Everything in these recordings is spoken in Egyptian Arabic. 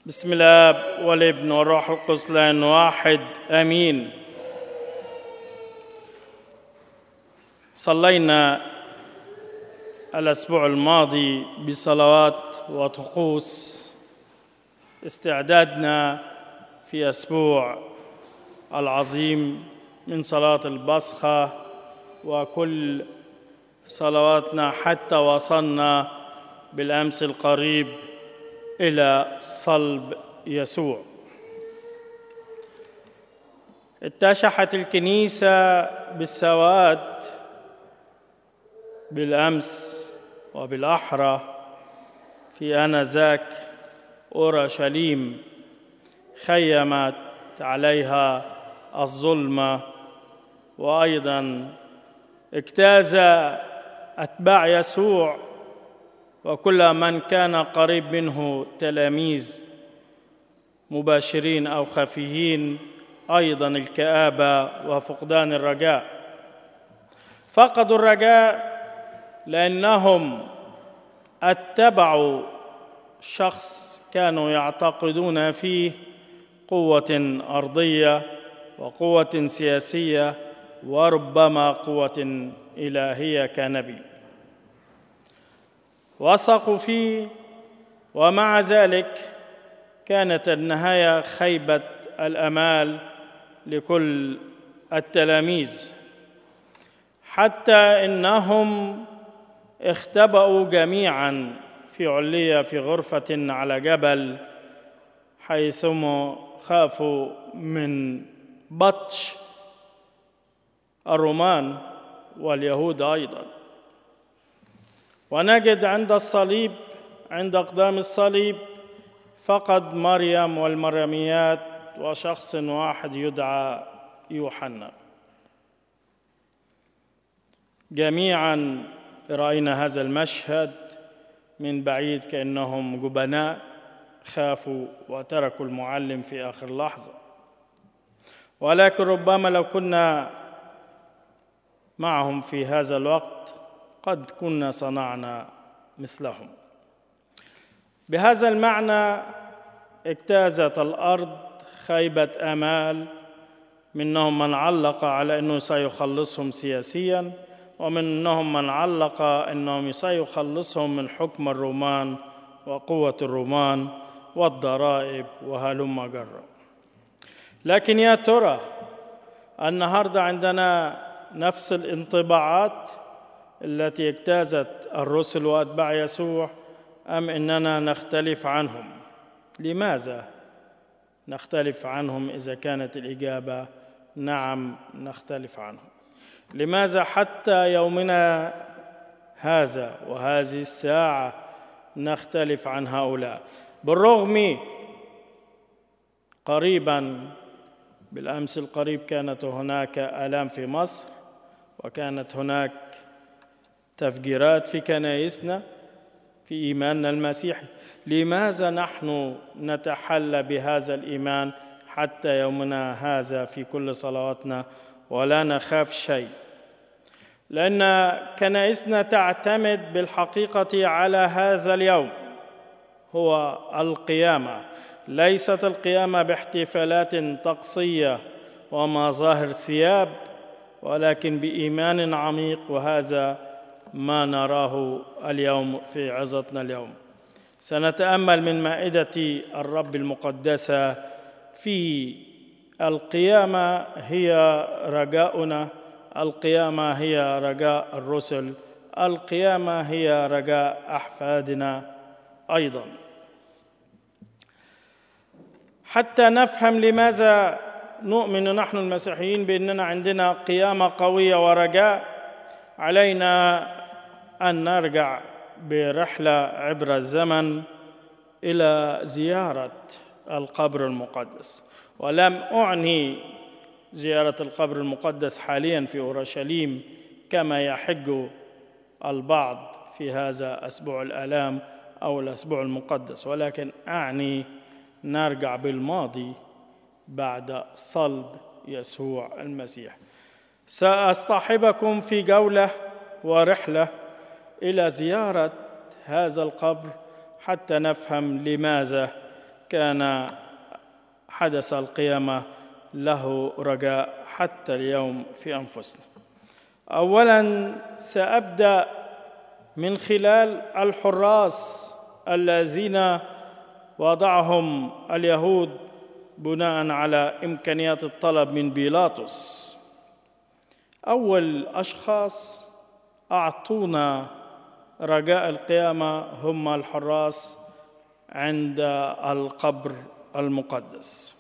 بسم الله والابن والروح القدس لان واحد امين صلينا الاسبوع الماضي بصلوات وطقوس استعدادنا في اسبوع العظيم من صلاه البصخه وكل صلواتنا حتى وصلنا بالامس القريب الى صلب يسوع اتشحت الكنيسه بالسواد بالامس وبالاحرى في انذاك اورشليم خيمت عليها الظلمه وايضا اجتاز اتباع يسوع وكل من كان قريب منه تلاميذ مباشرين او خفيين ايضا الكابه وفقدان الرجاء فقدوا الرجاء لانهم اتبعوا شخص كانوا يعتقدون فيه قوه ارضيه وقوه سياسيه وربما قوه الهيه كنبي وثقوا فيه ومع ذلك كانت النهايه خيبه الامال لكل التلاميذ حتى انهم اختبأوا جميعا في علية في غرفة على جبل حيثما خافوا من بطش الرومان واليهود أيضا ونجد عند الصليب عند أقدام الصليب فقد مريم والمريميات وشخص واحد يدعى يوحنا جميعا راينا هذا المشهد من بعيد كانهم جبناء خافوا وتركوا المعلم في اخر لحظه ولكن ربما لو كنا معهم في هذا الوقت قد كنا صنعنا مثلهم بهذا المعنى اجتازت الارض خيبه امال منهم من علق على انه سيخلصهم سياسيا ومنهم من علق انهم سيخلصهم من حكم الرومان وقوه الرومان والضرائب وهلم جرا لكن يا ترى النهارده عندنا نفس الانطباعات التي اجتازت الرسل واتباع يسوع ام اننا نختلف عنهم لماذا نختلف عنهم اذا كانت الاجابه نعم نختلف عنهم لماذا حتى يومنا هذا وهذه الساعه نختلف عن هؤلاء بالرغم قريبا بالامس القريب كانت هناك الام في مصر وكانت هناك تفجيرات في كنائسنا في ايماننا المسيحي لماذا نحن نتحلى بهذا الايمان حتى يومنا هذا في كل صلواتنا ولا نخاف شيء لان كنائسنا تعتمد بالحقيقه على هذا اليوم هو القيامه ليست القيامه باحتفالات طقسيه ومظاهر ثياب ولكن بايمان عميق وهذا ما نراه اليوم في عظتنا اليوم سنتامل من مائده الرب المقدسه في القيامه هي رجاؤنا القيامه هي رجاء الرسل القيامه هي رجاء احفادنا ايضا حتى نفهم لماذا نؤمن نحن المسيحيين باننا عندنا قيامه قويه ورجاء علينا ان نرجع برحله عبر الزمن الى زياره القبر المقدس ولم اعني زياره القبر المقدس حاليا في اورشليم كما يحج البعض في هذا اسبوع الالام او الاسبوع المقدس ولكن اعني نرجع بالماضي بعد صلب يسوع المسيح ساصطحبكم في جوله ورحله الى زياره هذا القبر حتى نفهم لماذا كان حدث القيامة له رجاء حتى اليوم في أنفسنا أولا سأبدأ من خلال الحراس الذين وضعهم اليهود بناء على إمكانيات الطلب من بيلاطس أول أشخاص أعطونا رجاء القيامة هم الحراس عند القبر المقدس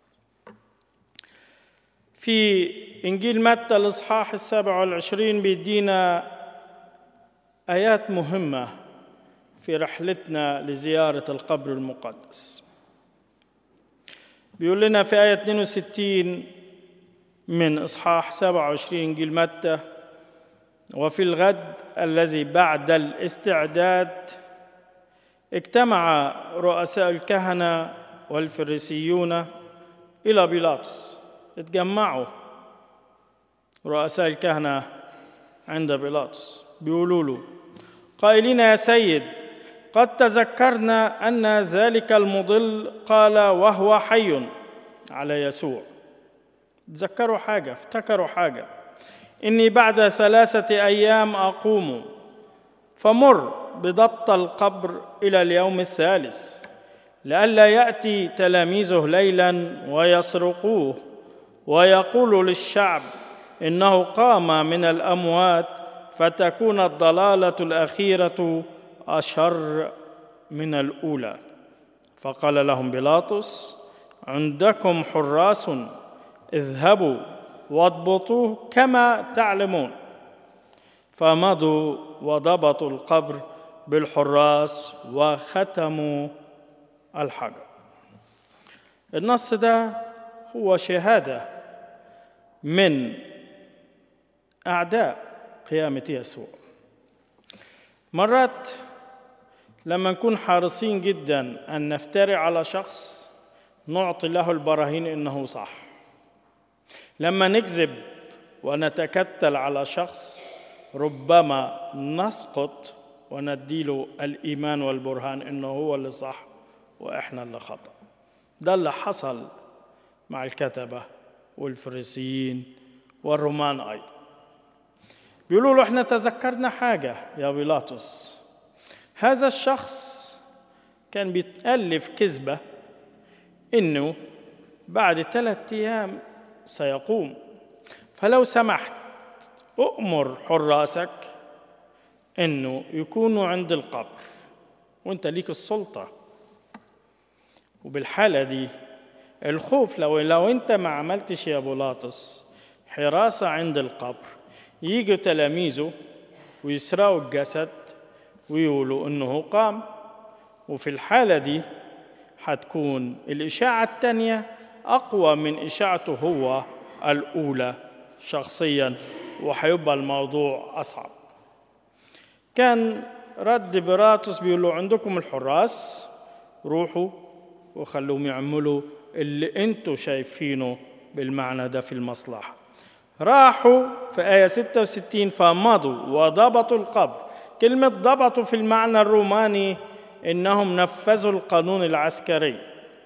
في إنجيل متى الإصحاح السابع والعشرين بيدينا آيات مهمة في رحلتنا لزيارة القبر المقدس بيقول لنا في آية 62 من إصحاح 27 إنجيل متى وفي الغد الذي بعد الاستعداد اجتمع رؤساء الكهنة والفريسيون إلى بيلاطس اتجمعوا رؤساء الكهنة عند بيلاطس بيقولوا له قائلين يا سيد قد تذكرنا أن ذلك المضل قال وهو حي على يسوع تذكروا حاجة افتكروا حاجة إني بعد ثلاثة أيام أقوم فمر بضبط القبر إلى اليوم الثالث لئلا يأتي تلاميذه ليلا ويسرقوه ويقول للشعب إنه قام من الأموات فتكون الضلالة الأخيرة أشر من الأولى فقال لهم بيلاطس عندكم حراس اذهبوا واضبطوه كما تعلمون فمضوا وضبطوا القبر بالحراس وختموا الحجر النص ده هو شهاده من اعداء قيامه يسوع مرات لما نكون حريصين جدا ان نفتري على شخص نعطي له البراهين انه صح لما نكذب ونتكتل على شخص ربما نسقط ونديله الايمان والبرهان انه هو اللي صح واحنا اللي خطا ده اللي حصل مع الكتبه والفريسيين والرومان ايضا بيقولوا له احنا تذكرنا حاجه يا بيلاطس هذا الشخص كان بيتالف كذبه انه بعد ثلاثة ايام سيقوم فلو سمحت أؤمر حراسك إنه يكونوا عند القبر وأنت ليك السلطة وبالحالة دي الخوف لو لو أنت ما عملتش يا بولاطس حراسة عند القبر يجوا تلاميذه ويسرقوا الجسد ويقولوا إنه قام وفي الحالة دي هتكون الإشاعة التانية أقوى من إشاعته هو الأولى شخصيا وهيبقى الموضوع أصعب كان رد بيلاطس بيقول له عندكم الحراس روحوا وخلوهم يعملوا اللي انتوا شايفينه بالمعنى ده في المصلحة راحوا في آية 66 فمضوا وضبطوا القبر كلمة ضبطوا في المعنى الروماني إنهم نفذوا القانون العسكري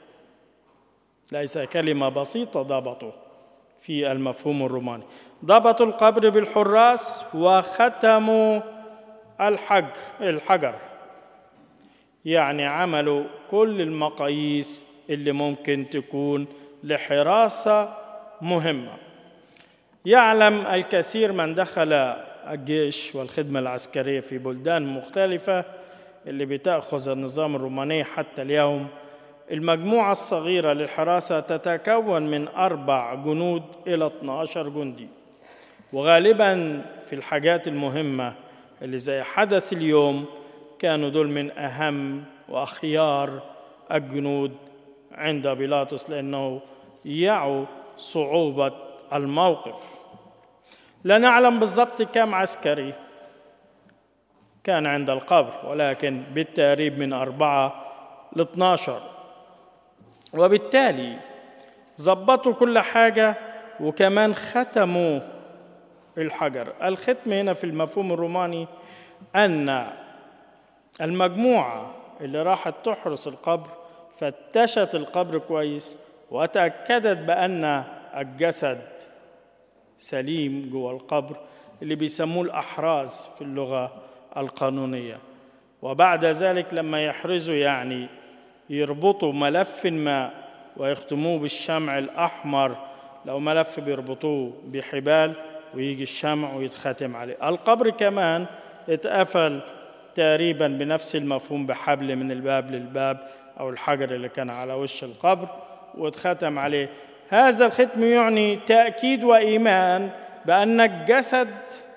ليس كلمة بسيطة ضبطوا في المفهوم الروماني ضبطوا القبر بالحراس وختموا الحجر الحجر يعني عملوا كل المقاييس اللي ممكن تكون لحراسة مهمة يعلم الكثير من دخل الجيش والخدمة العسكرية في بلدان مختلفة اللي بتأخذ النظام الروماني حتى اليوم المجموعة الصغيرة للحراسة تتكون من أربع جنود إلى 12 جندي وغالبا في الحاجات المهمة اللي زي حدث اليوم كانوا دول من أهم وأخيار الجنود عند بيلاطس لأنه يعوا صعوبة الموقف لا نعلم بالضبط كم عسكري كان عند القبر ولكن بالتقريب من أربعة ل 12 وبالتالي ظبطوا كل حاجة وكمان ختموا الحجر الختم هنا في المفهوم الروماني أن المجموعة اللي راحت تحرس القبر فتشت القبر كويس وتأكدت بأن الجسد سليم جوه القبر اللي بيسموه الأحراز في اللغة القانونية وبعد ذلك لما يحرزوا يعني يربطوا ملف ما ويختموه بالشمع الأحمر لو ملف بيربطوه بحبال ويجي الشمع ويتختم عليه القبر كمان اتقفل تقريبا بنفس المفهوم بحبل من الباب للباب أو الحجر اللي كان على وش القبر واتختم عليه هذا الختم يعني تأكيد وإيمان بأن الجسد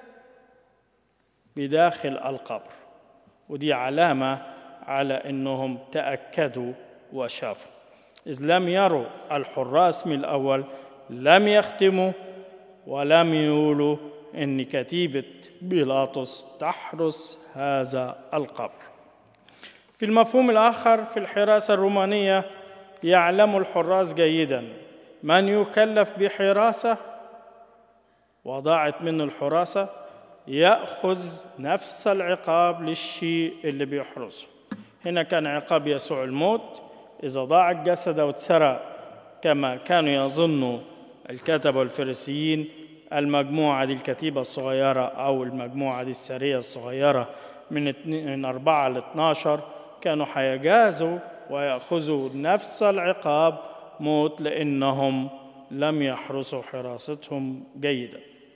بداخل القبر ودي علامة على أنهم تأكدوا وشافوا إذ لم يروا الحراس من الأول لم يختموا ولم يقولوا إن كتيبة بيلاطس تحرس هذا القبر في المفهوم الآخر في الحراسة الرومانية يعلم الحراس جيدا من يكلف بحراسة وضاعت منه الحراسة يأخذ نفس العقاب للشيء اللي بيحرسه هنا كان عقاب يسوع الموت إذا ضاع الجسد أو اتسرق كما كانوا يظنوا الكتبة والفريسيين المجموعة دي الكتيبة الصغيرة أو المجموعة دي السرية الصغيرة من من أربعة ل 12 كانوا هيجازوا ويأخذوا نفس العقاب موت لأنهم لم يحرسوا حراستهم جيدا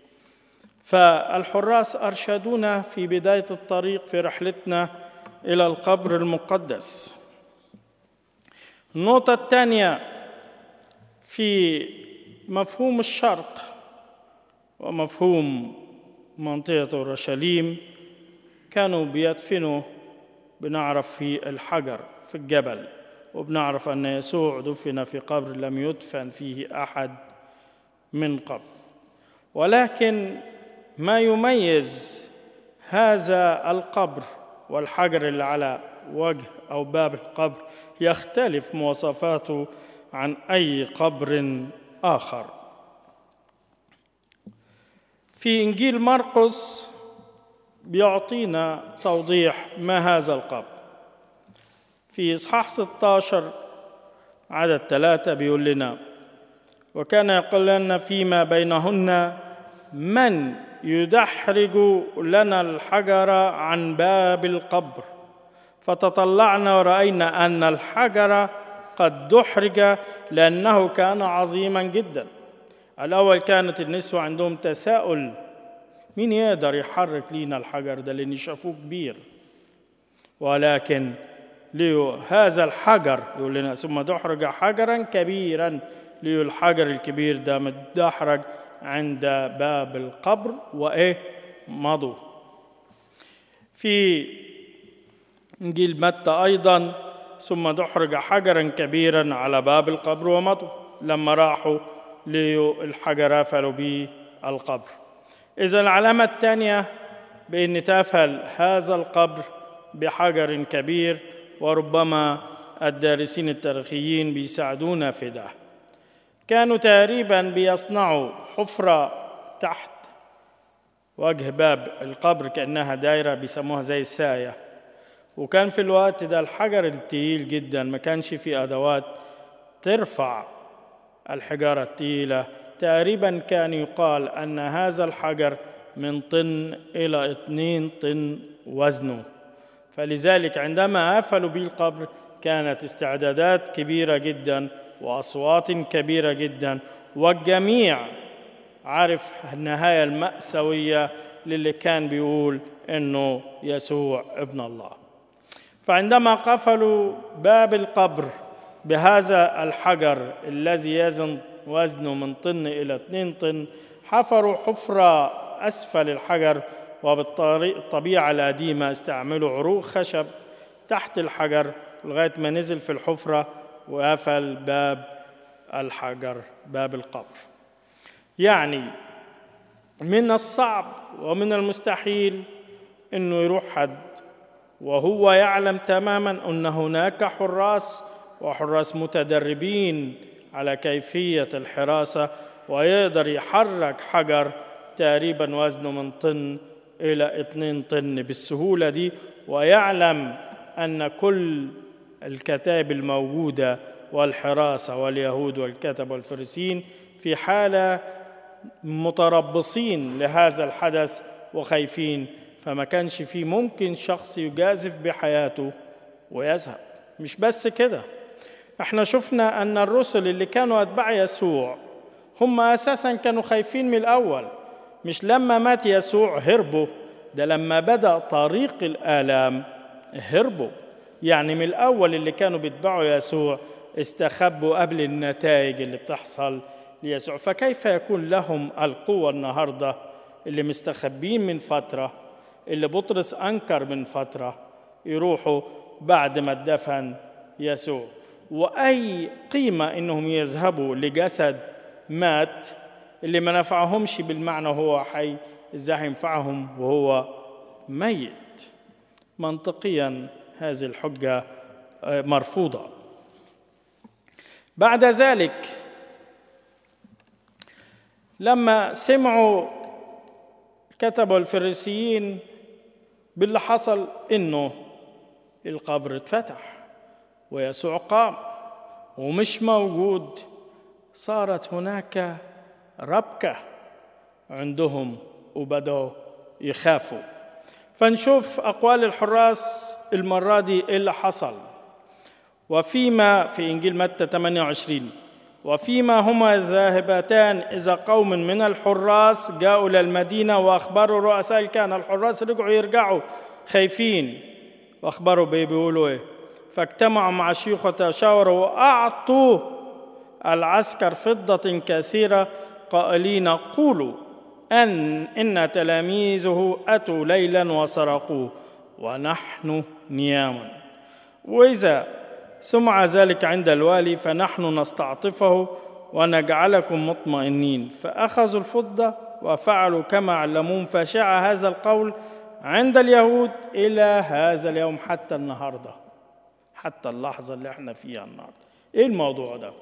فالحراس أرشدونا في بداية الطريق في رحلتنا إلى القبر المقدس النقطة الثانية في مفهوم الشرق ومفهوم منطقة أورشليم كانوا بيدفنوا بنعرف في الحجر في الجبل وبنعرف أن يسوع دفن في قبر لم يدفن فيه أحد من قبل ولكن ما يميز هذا القبر والحجر اللي على وجه أو باب القبر يختلف مواصفاته عن أي قبر آخر في إنجيل مرقس بيعطينا توضيح ما هذا القبر في إصحاح 16 عدد ثلاثة بيقول لنا وكان يقول لنا فيما بينهن من يدحرج لنا الحجر عن باب القبر فتطلعنا ورأينا أن الحجر قد دحرج لأنه كان عظيما جدا الأول كانت النسوة عندهم تساؤل مين يقدر يحرك لينا الحجر ده لأن شافوه كبير ولكن ليو هذا الحجر يقول لنا ثم دحرج حجرا كبيرا ليو الحجر الكبير ده متدحرج عند باب القبر وإيه مضوا في إنجيل متى أيضا ثم دحرج حجرا كبيرا على باب القبر ومضوا لما راحوا للحجر قفلوا به القبر إذا العلامة الثانية بأن تفل هذا القبر بحجر كبير وربما الدارسين التاريخيين بيساعدونا في ده كانوا تقريبا بيصنعوا حفرة تحت وجه باب القبر كأنها دايرة بيسموها زي الساية وكان في الوقت ده الحجر التقيل جدا ما كانش في أدوات ترفع الحجارة التقيلة تقريبا كان يقال أن هذا الحجر من طن إلى اثنين طن وزنه فلذلك عندما قفلوا به القبر كانت استعدادات كبيرة جدا وأصوات كبيرة جدا والجميع عارف النهاية المأساوية للي كان بيقول إنه يسوع ابن الله فعندما قفلوا باب القبر بهذا الحجر الذي يزن وزنه من طن إلى اثنين طن حفروا حفرة أسفل الحجر وبالطبيعة القديمة استعملوا عروق خشب تحت الحجر لغاية ما نزل في الحفرة وقفل باب الحجر باب القبر يعني من الصعب ومن المستحيل انه يروح حد وهو يعلم تماما ان هناك حراس وحراس متدربين على كيفيه الحراسه ويقدر يحرك حجر تقريبا وزنه من طن الى اتنين طن بالسهوله دي ويعلم ان كل الكتائب الموجودة والحراسة واليهود والكتب والفريسين في حالة متربصين لهذا الحدث وخايفين فما كانش فيه ممكن شخص يجازف بحياته ويذهب مش بس كده احنا شفنا ان الرسل اللي كانوا اتباع يسوع هم اساسا كانوا خايفين من الاول مش لما مات يسوع هربوا ده لما بدا طريق الالام هربوا يعني من الاول اللي كانوا بيتبعوا يسوع استخبوا قبل النتائج اللي بتحصل ليسوع فكيف يكون لهم القوه النهارده اللي مستخبين من فتره اللي بطرس انكر من فتره يروحوا بعد ما اتدفن يسوع واي قيمه انهم يذهبوا لجسد مات اللي ما نفعهمش بالمعنى وهو حي ازاي هينفعهم وهو ميت منطقيا هذه الحجه مرفوضه بعد ذلك لما سمعوا كتبوا الفريسيين باللي حصل انه القبر اتفتح ويسوع قام ومش موجود صارت هناك ربكه عندهم وبدأوا يخافوا فنشوف أقوال الحراس المرة دي إيه اللي حصل وفيما في إنجيل متى 28 وفيما هما ذاهبتان إذا قوم من الحراس جاءوا إلى المدينة وأخبروا رؤساء الكهنة الحراس رجعوا يرجعوا خايفين وأخبروا بيه بيقولوا إيه فاجتمعوا مع الشيوخ وتشاوروا وأعطوا العسكر فضة كثيرة قائلين قولوا أن إن تلاميذه أتوا ليلا وسرقوه ونحن نيام وإذا سمع ذلك عند الوالي فنحن نستعطفه ونجعلكم مطمئنين فأخذوا الفضة وفعلوا كما علموهم فشاع هذا القول عند اليهود إلى هذا اليوم حتى النهارده حتى اللحظة اللي احنا فيها النهارده ايه الموضوع ده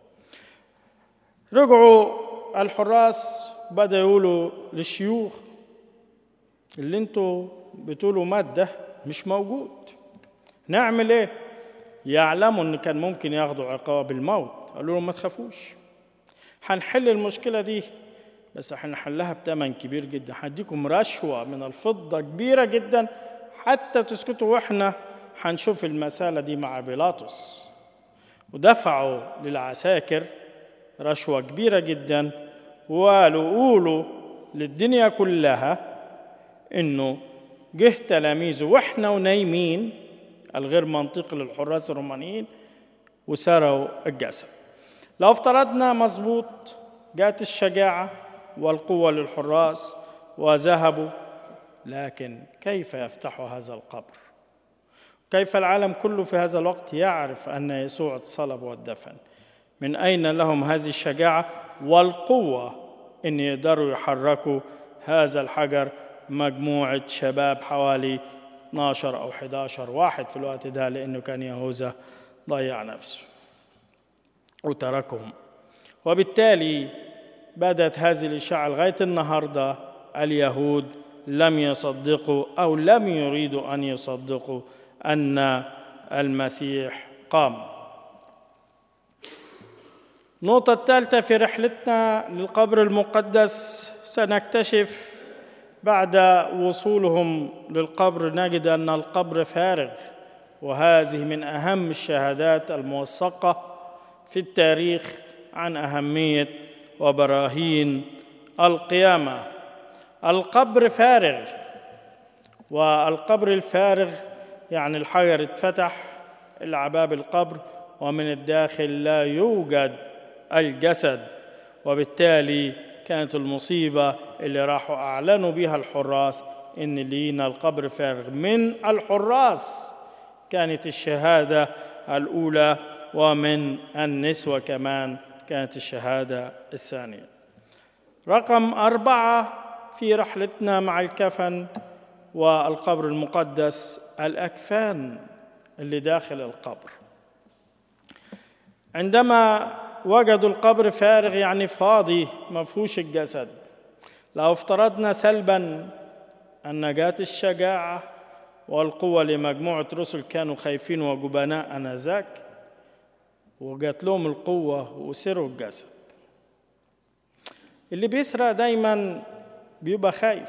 رجعوا الحراس بدأ يقولوا للشيوخ اللي انتوا بتقولوا مادة مش موجود نعمل ايه يعلموا ان كان ممكن ياخدوا عقاب الموت قالوا لهم ما تخافوش هنحل المشكلة دي بس هنحلها بثمن كبير جدا هديكم رشوة من الفضة كبيرة جدا حتى تسكتوا واحنا هنشوف المسألة دي مع بيلاطس ودفعوا للعساكر رشوة كبيرة جدا وقالوا قولوا للدنيا كلها انه جه تلاميذه واحنا ونايمين الغير منطقي للحراس الرومانيين وسرقوا الجسد لو افترضنا مظبوط جاءت الشجاعة والقوة للحراس وذهبوا لكن كيف يفتحوا هذا القبر كيف العالم كله في هذا الوقت يعرف أن يسوع اتصلب واتدفن من أين لهم هذه الشجاعة والقوة أن يقدروا يحركوا هذا الحجر مجموعة شباب حوالي 12 أو 11 واحد في الوقت ده لأنه كان يهوذا ضيع نفسه وتركهم وبالتالي بدأت هذه الإشاعة لغاية النهاردة اليهود لم يصدقوا أو لم يريدوا أن يصدقوا أن المسيح قام النقطة الثالثة في رحلتنا للقبر المقدس سنكتشف بعد وصولهم للقبر نجد أن القبر فارغ وهذه من أهم الشهادات الموثقة في التاريخ عن أهمية وبراهين القيامة القبر فارغ والقبر الفارغ يعني الحجر اتفتح العباب القبر ومن الداخل لا يوجد الجسد وبالتالي كانت المصيبة اللي راحوا أعلنوا بها الحراس إن لينا القبر فارغ من الحراس كانت الشهادة الأولى ومن النسوة كمان كانت الشهادة الثانية رقم أربعة في رحلتنا مع الكفن والقبر المقدس الأكفان اللي داخل القبر عندما وجدوا القبر فارغ يعني فاضي ما فيهوش الجسد لو افترضنا سلبا أن جات الشجاعة والقوة لمجموعة رسل كانوا خايفين وجبناء آنذاك وجات لهم القوة وسروا الجسد اللي بيسرق دايما بيبقى خايف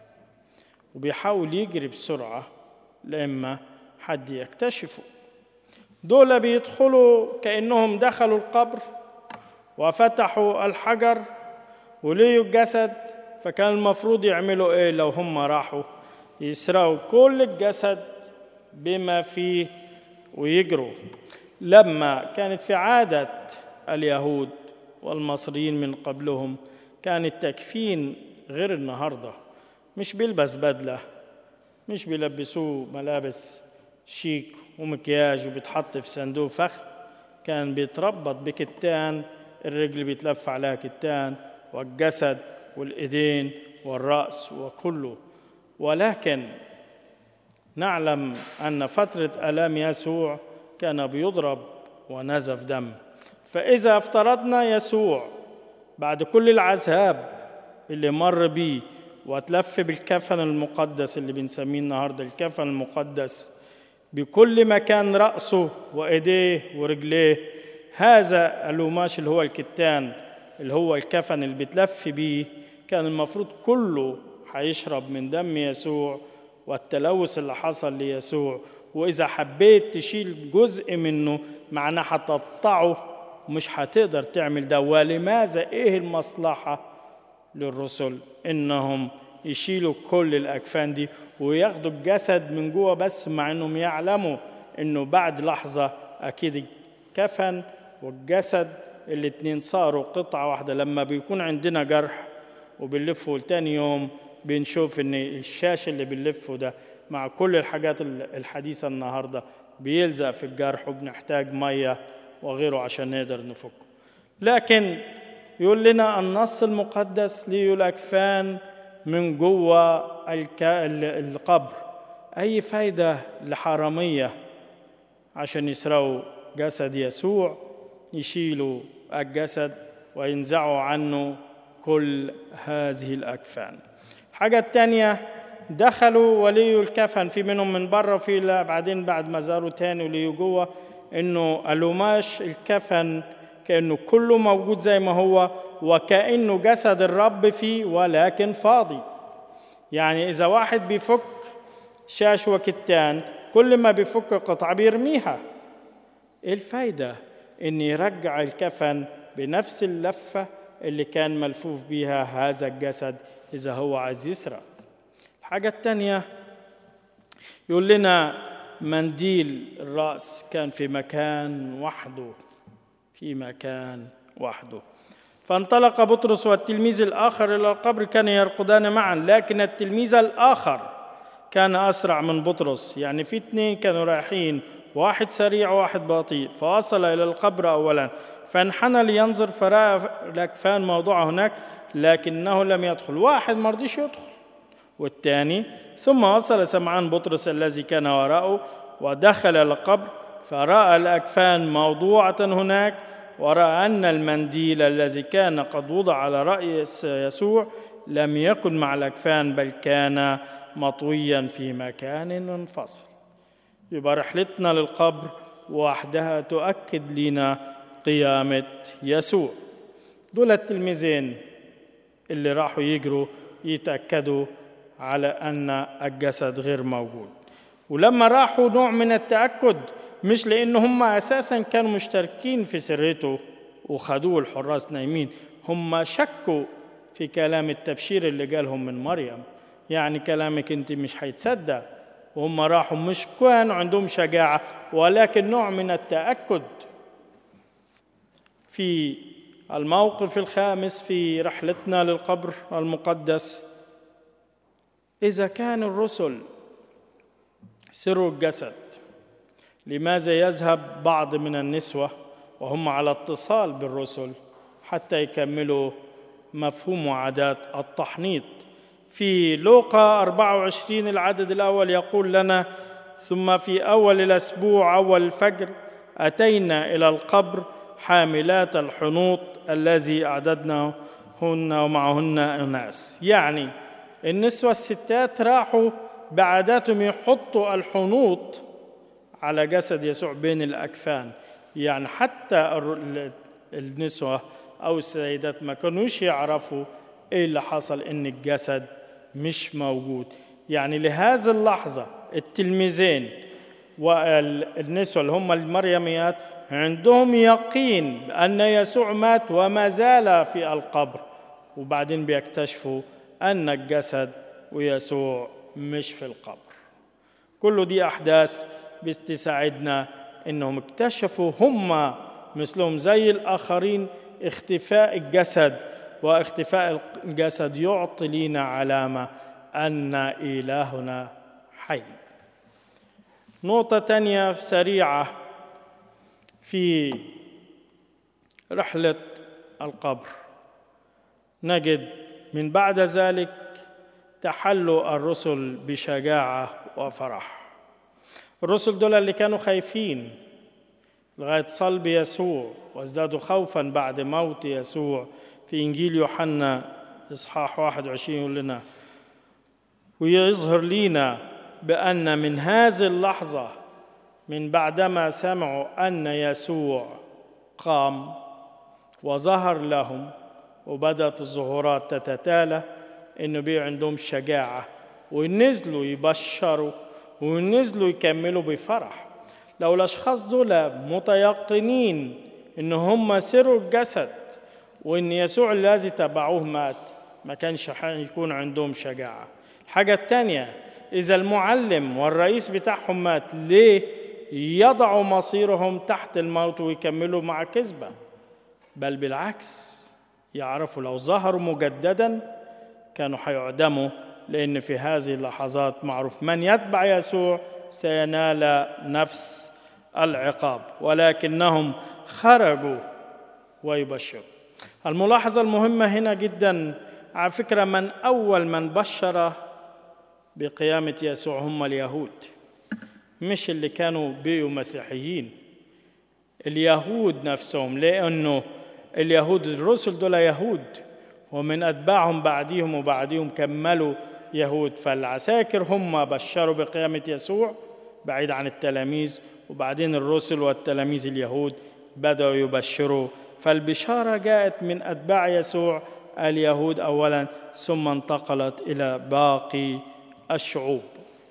وبيحاول يجري بسرعة لإما حد يكتشفه دول بيدخلوا كأنهم دخلوا القبر وفتحوا الحجر وليوا الجسد فكان المفروض يعملوا ايه لو هم راحوا يسرقوا كل الجسد بما فيه ويجروا لما كانت في عادة اليهود والمصريين من قبلهم كان التكفين غير النهارده مش بيلبس بدله مش بيلبسوه ملابس شيك ومكياج وبيتحط في صندوق فخم كان بيتربط بكتان الرجل بيتلف عليها كتان والجسد والايدين والراس وكله ولكن نعلم ان فتره الام يسوع كان بيضرب ونزف دم فاذا افترضنا يسوع بعد كل العذاب اللي مر بيه واتلف بالكفن المقدس اللي بنسميه النهارده الكفن المقدس بكل مكان رأسه وإيديه ورجليه هذا القماش اللي هو الكتان اللي هو الكفن اللي بتلف بيه كان المفروض كله هيشرب من دم يسوع والتلوث اللي حصل ليسوع وإذا حبيت تشيل جزء منه معناه هتقطعه مش هتقدر تعمل ده ولماذا إيه المصلحة للرسل إنهم يشيلوا كل الأكفان دي وياخدوا الجسد من جوه بس مع إنهم يعلموا إنه بعد لحظة أكيد الكفن والجسد الاتنين صاروا قطعة واحدة لما بيكون عندنا جرح وبنلفه تاني يوم بنشوف إن الشاش اللي بنلفه ده مع كل الحاجات الحديثة النهاردة بيلزق في الجرح وبنحتاج مية وغيره عشان نقدر نفكه لكن يقول لنا النص المقدس لي الأكفان من جوه الك... القبر أي فايدة لحرامية عشان يسرقوا جسد يسوع يشيلوا الجسد وينزعوا عنه كل هذه الأكفان حاجة التانية دخلوا وليوا الكفن في منهم من بره وفي لا بعدين بعد ما زاروا تاني وليوا جوه انه القماش الكفن كانه كله موجود زي ما هو وكانه جسد الرب فيه ولكن فاضي يعني اذا واحد بيفك شاش وكتان كل ما بيفك قطعه بيرميها ايه الفايده ان يرجع الكفن بنفس اللفه اللي كان ملفوف بيها هذا الجسد اذا هو عايز يسرق الحاجه الثانيه يقول لنا منديل الراس كان في مكان وحده في مكان وحده فانطلق بطرس والتلميذ الآخر إلى القبر كان يرقدان معا لكن التلميذ الآخر كان أسرع من بطرس يعني في اثنين كانوا رايحين واحد سريع وواحد بطيء فوصل إلى القبر أولا فانحنى لينظر فرأى الأكفان موضوعة هناك لكنه لم يدخل واحد ما رضيش يدخل والثاني ثم وصل سمعان بطرس الذي كان وراءه ودخل القبر فرأى الأكفان موضوعة هناك ورأى أن المنديل الذي كان قد وضع على رأس يسوع لم يكن مع الأكفان بل كان مطويا في مكان منفصل يبقى رحلتنا للقبر وحدها تؤكد لنا قيامة يسوع دول التلميذين اللي راحوا يجروا يتأكدوا على أن الجسد غير موجود ولما راحوا نوع من التأكد مش لأن هم أساسا كانوا مشتركين في سرته وخدوه الحراس نايمين هم شكوا في كلام التبشير اللي قالهم من مريم يعني كلامك انت مش هيتصدق وهم راحوا مش كانوا عندهم شجاعة ولكن نوع من التأكد في الموقف الخامس في رحلتنا للقبر المقدس إذا كان الرسل سروا الجسد لماذا يذهب بعض من النسوة وهم على اتصال بالرسل حتى يكملوا مفهوم وعادات التحنيط في لوقا 24 العدد الأول يقول لنا ثم في أول الأسبوع أول الفجر أتينا إلى القبر حاملات الحنوط الذي أعددناهن ومعهن أناس يعني النسوة الستات راحوا بعاداتهم يحطوا الحنوط على جسد يسوع بين الأكفان يعني حتى النسوة أو السيدات ما كانوش يعرفوا إيه اللي حصل إن الجسد مش موجود يعني لهذه اللحظة التلميذين والنسوة اللي هم المريميات عندهم يقين بأن يسوع مات وما زال في القبر وبعدين بيكتشفوا أن الجسد ويسوع مش في القبر كل دي أحداث بتساعدنا إنهم اكتشفوا هم مثلهم زي الآخرين اختفاء الجسد واختفاء الجسد يعطي لنا علامة أن إلهنا حي نقطة تانية سريعة في رحلة القبر نجد من بعد ذلك تحلوا الرسل بشجاعة وفرح الرسل دول اللي كانوا خايفين لغاية صلب يسوع وازدادوا خوفا بعد موت يسوع في إنجيل يوحنا إصحاح 21 يقول لنا ويظهر لينا بأن من هذه اللحظة من بعدما سمعوا أن يسوع قام وظهر لهم وبدأت الظهورات تتتالى إنه بقى عندهم شجاعة ونزلوا يبشروا ونزلوا يكملوا بفرح لو الأشخاص دول متيقنين إن هم سروا الجسد وإن يسوع الذي تبعوه مات ما كانش يكون عندهم شجاعة الحاجة الثانية إذا المعلم والرئيس بتاعهم مات ليه يضعوا مصيرهم تحت الموت ويكملوا مع كذبة بل بالعكس يعرفوا لو ظهروا مجددا كانوا هيعدموا لأن في هذه اللحظات معروف من يتبع يسوع سينال نفس العقاب ولكنهم خرجوا ويبشروا الملاحظة المهمة هنا جدا على فكرة من أول من بشر بقيامة يسوع هم اليهود مش اللي كانوا بيوا مسيحيين اليهود نفسهم لأنه اليهود الرسل دول يهود ومن أتباعهم بعديهم وبعديهم كملوا يهود فالعساكر هم بشروا بقيامة يسوع بعيد عن التلاميذ وبعدين الرسل والتلاميذ اليهود بدأوا يبشروا فالبشارة جاءت من أتباع يسوع اليهود أولا ثم انتقلت إلى باقي الشعوب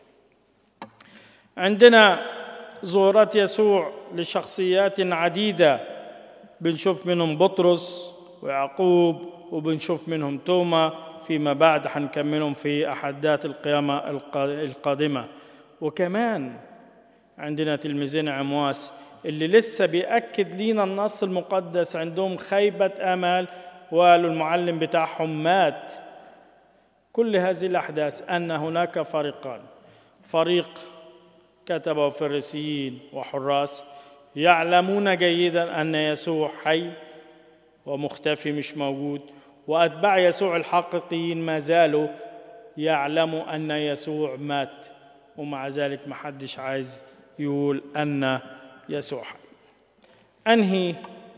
عندنا ظهورات يسوع لشخصيات عديدة بنشوف منهم بطرس ويعقوب وبنشوف منهم توما فيما بعد حنكملهم في أحداث القيامة القادمة وكمان عندنا تلميذين عمواس اللي لسه بيأكد لينا النص المقدس عندهم خيبة آمال وقالوا المعلم بتاعهم مات كل هذه الأحداث أن هناك فريقان فريق كتبه الفريسيين وحراس يعلمون جيدا أن يسوع حي ومختفي مش موجود وأتباع يسوع الحقيقيين ما زالوا يعلموا أن يسوع مات ومع ذلك ما حدش عايز يقول أن يسوع حي أنهي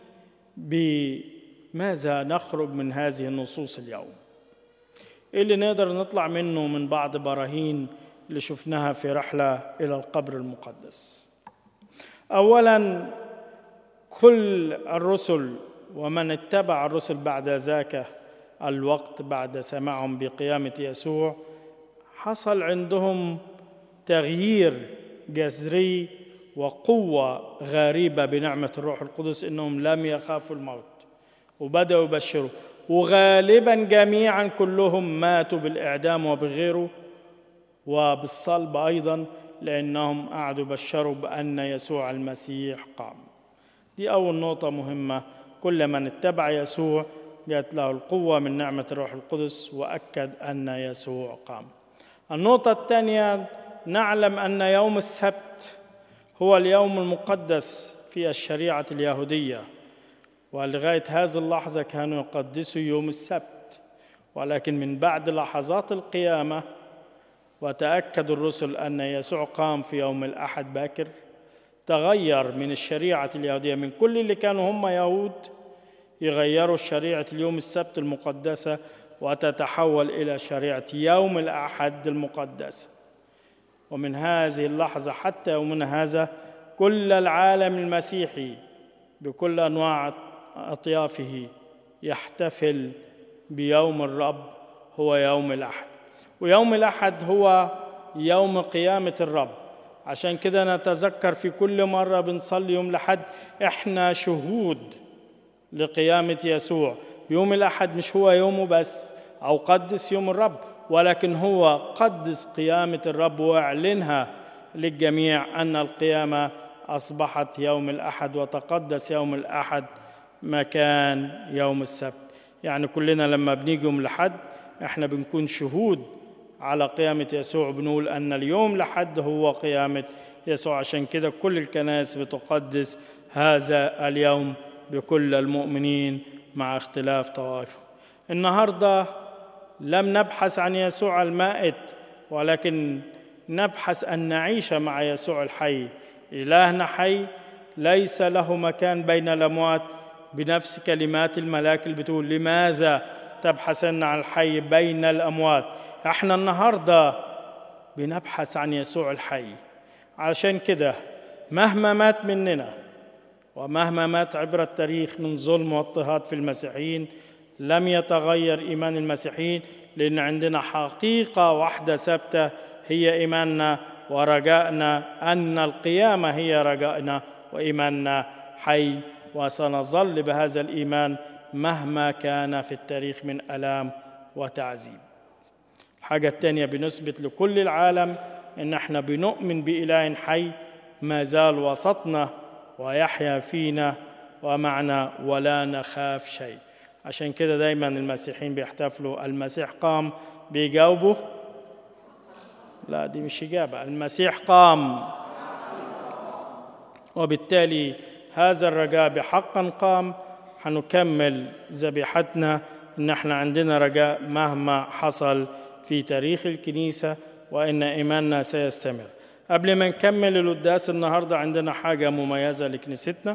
بماذا نخرج من هذه النصوص اليوم إيه اللي نقدر نطلع منه من بعض براهين اللي شفناها في رحلة إلى القبر المقدس أولا كل الرسل ومن اتبع الرسل بعد ذاك الوقت بعد سماعهم بقيامة يسوع حصل عندهم تغيير جذري وقوة غريبة بنعمة الروح القدس إنهم لم يخافوا الموت وبدأوا يبشروا وغالبا جميعا كلهم ماتوا بالإعدام وبغيره وبالصلب أيضا لأنهم قعدوا يبشروا بأن يسوع المسيح قام دي أول نقطة مهمة كل من اتبع يسوع جاءت له القوة من نعمة الروح القدس وأكد أن يسوع قام النقطة الثانية نعلم أن يوم السبت هو اليوم المقدس في الشريعة اليهودية ولغاية هذه اللحظة كانوا يقدسوا يوم السبت ولكن من بعد لحظات القيامة وتأكد الرسل أن يسوع قام في يوم الأحد باكر تغير من الشريعة اليهودية من كل اللي كانوا هم يهود يغيروا شريعة اليوم السبت المقدسة وتتحول إلى شريعة يوم الأحد المقدسة ومن هذه اللحظة حتى يومنا هذا كل العالم المسيحي بكل أنواع أطيافه يحتفل بيوم الرب هو يوم الأحد ويوم الأحد هو يوم قيامة الرب عشان كده نتذكر في كل مرة بنصلي يوم الأحد إحنا شهود لقيامة يسوع يوم الأحد مش هو يومه بس أو قدس يوم الرب ولكن هو قدس قيامة الرب واعلنها للجميع أن القيامة أصبحت يوم الأحد وتقدس يوم الأحد مكان يوم السبت يعني كلنا لما بنيجي يوم الأحد احنا بنكون شهود على قيامة يسوع بنقول أن اليوم لحد هو قيامة يسوع عشان كده كل الكنائس بتقدس هذا اليوم بكل المؤمنين مع اختلاف طوائفه النهارده لم نبحث عن يسوع المائت ولكن نبحث ان نعيش مع يسوع الحي الهنا حي ليس له مكان بين الاموات بنفس كلمات الملاك اللي بتقول لماذا تبحثن عن الحي بين الاموات احنا النهارده بنبحث عن يسوع الحي عشان كده مهما مات مننا ومهما مات عبر التاريخ من ظلم واضطهاد في المسيحيين لم يتغير ايمان المسيحيين لان عندنا حقيقه واحده ثابته هي ايماننا ورجائنا ان القيامه هي رجائنا وايماننا حي وسنظل بهذا الايمان مهما كان في التاريخ من الام وتعذيب الحاجه الثانيه بنثبت لكل العالم ان احنا بنؤمن باله حي ما زال وسطنا ويحيا فينا ومعنا ولا نخاف شيء عشان كده دايما المسيحيين بيحتفلوا المسيح قام بيجاوبوا لا دي مش إجابة المسيح قام وبالتالي هذا الرجاء بحقا قام هنكمل ذبيحتنا ان احنا عندنا رجاء مهما حصل في تاريخ الكنيسة وان ايماننا سيستمر قبل ما نكمل القداس النهارده عندنا حاجة مميزة لكنيستنا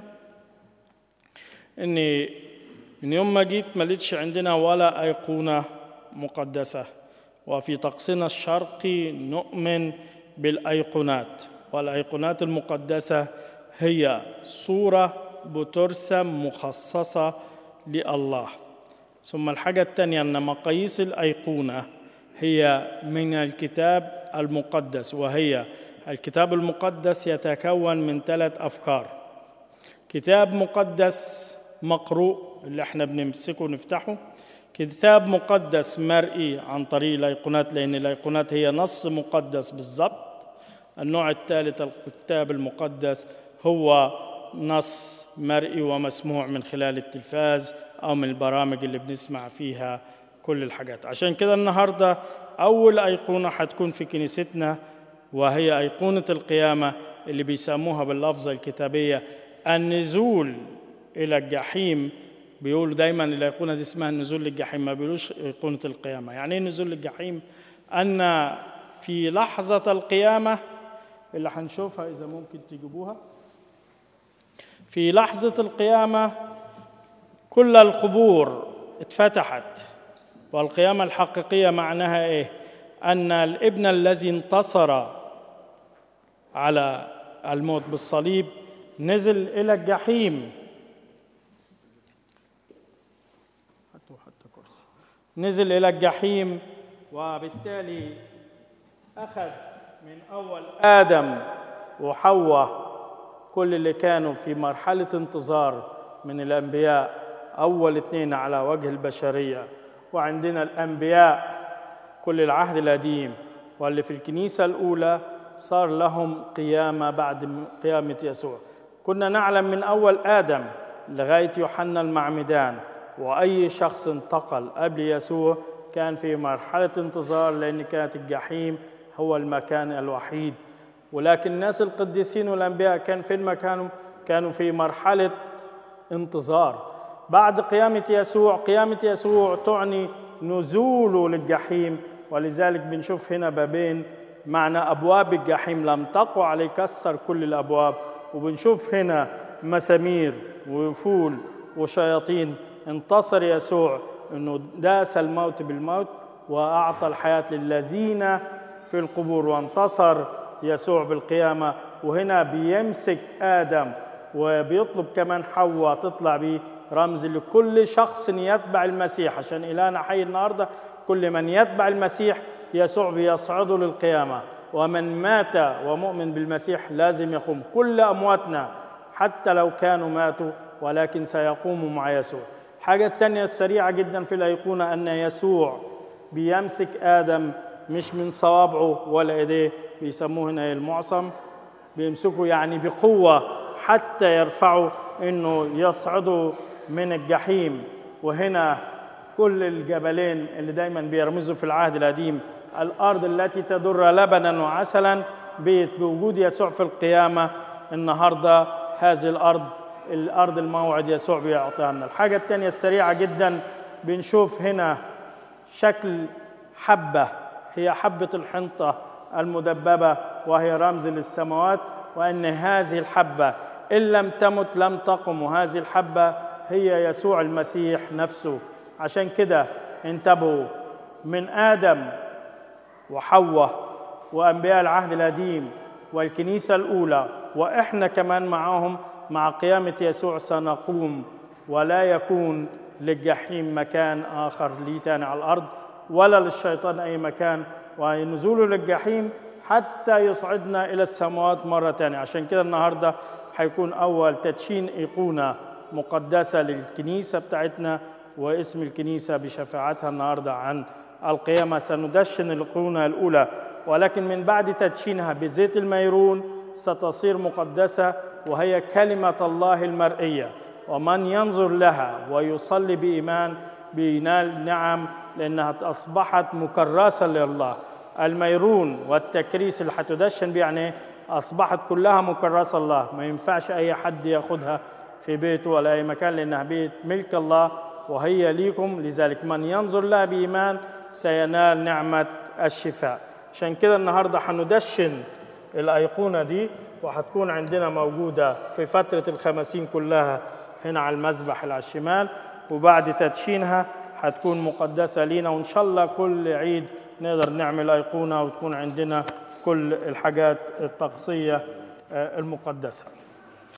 اني من يوم ما جيت ما لقيتش عندنا ولا أيقونة مقدسة وفي طقسنا الشرقي نؤمن بالأيقونات والأيقونات المقدسة هي صورة بترسم مخصصة لله ثم الحاجة الثانية أن مقاييس الأيقونة هي من الكتاب المقدس وهي الكتاب المقدس يتكون من ثلاث أفكار كتاب مقدس مقروء اللي احنا بنمسكه ونفتحه كتاب مقدس مرئي عن طريق الايقونات لان الايقونات هي نص مقدس بالضبط النوع الثالث الكتاب المقدس هو نص مرئي ومسموع من خلال التلفاز او من البرامج اللي بنسمع فيها كل الحاجات عشان كده النهارده اول ايقونه هتكون في كنيستنا وهي ايقونه القيامه اللي بيسموها باللفظه الكتابيه النزول الى الجحيم بيقولوا دايما الايقونه دي اسمها النزول للجحيم ما بيقولوش ايقونه القيامه يعني ايه النزول للجحيم ان في لحظه القيامه اللي هنشوفها اذا ممكن تجيبوها في لحظه القيامه كل القبور اتفتحت والقيامه الحقيقيه معناها ايه ان الابن الذي انتصر على الموت بالصليب نزل الى الجحيم نزل إلى الجحيم وبالتالي أخذ من أول آدم وحواء كل اللي كانوا في مرحلة انتظار من الأنبياء أول اثنين على وجه البشرية وعندنا الأنبياء كل العهد القديم واللي في الكنيسة الأولى صار لهم قيامة بعد قيامة يسوع كنا نعلم من أول آدم لغاية يوحنا المعمدان واي شخص انتقل قبل يسوع كان في مرحله انتظار لان كانت الجحيم هو المكان الوحيد ولكن الناس القديسين والانبياء كان فين مكانهم كانوا في مرحله انتظار بعد قيامه يسوع قيامه يسوع تعني نزوله للجحيم ولذلك بنشوف هنا بابين معنى ابواب الجحيم لم تقع عليه كسر كل الابواب وبنشوف هنا مسامير وفول وشياطين انتصر يسوع انه داس الموت بالموت واعطى الحياه للذين في القبور وانتصر يسوع بالقيامة وهنا بيمسك آدم وبيطلب كمان حواء تطلع بيه رمز لكل شخص يتبع المسيح عشان إلهنا حي النهاردة كل من يتبع المسيح يسوع بيصعده للقيامة ومن مات ومؤمن بالمسيح لازم يقوم كل أمواتنا حتى لو كانوا ماتوا ولكن سيقوموا مع يسوع الحاجة الثانية السريعة جدا في الأيقونة أن يسوع بيمسك آدم مش من صوابعه ولا إيديه بيسموه هنا المعصم بيمسكه يعني بقوة حتى يرفعه إنه يصعده من الجحيم وهنا كل الجبلين اللي دايما بيرمزوا في العهد القديم الأرض التي تدر لبنا وعسلا بوجود يسوع في القيامة النهاردة هذه الأرض الأرض الموعد يسوع بيعطيها لنا الحاجة الثانية السريعة جدا بنشوف هنا شكل حبة هي حبة الحنطة المدببة وهي رمز للسماوات وأن هذه الحبة إن لم تمت لم تقم وهذه الحبة هي يسوع المسيح نفسه عشان كده انتبهوا من آدم وحواء وأنبياء العهد القديم والكنيسة الأولى وإحنا كمان معاهم مع قيامة يسوع سنقوم ولا يكون للجحيم مكان آخر لي تاني على الأرض ولا للشيطان أي مكان ونزوله للجحيم حتى يصعدنا إلى السماوات مرة تانية عشان كده النهاردة هيكون أول تدشين أيقونة مقدسة للكنيسة بتاعتنا واسم الكنيسة بشفاعتها النهاردة عن القيامة سندشن الأيقونة الأولى ولكن من بعد تدشينها بزيت الميرون ستصير مقدسة وهي كلمة الله المرئية ومن ينظر لها ويصلي بإيمان بينال نعم لأنها أصبحت مكرسة لله الميرون والتكريس اللي هتدشن بيه يعني أصبحت كلها مكرسة الله ما ينفعش أي حد ياخدها في بيته ولا أي مكان لأنها بيت ملك الله وهي ليكم لذلك من ينظر لها بإيمان سينال نعمة الشفاء عشان كده النهاردة هندشن الأيقونة دي وهتكون عندنا موجودة في فترة الخمسين كلها هنا على المذبح اللي على الشمال وبعد تدشينها هتكون مقدسة لينا وإن شاء الله كل عيد نقدر نعمل أيقونة وتكون عندنا كل الحاجات الطقسية المقدسة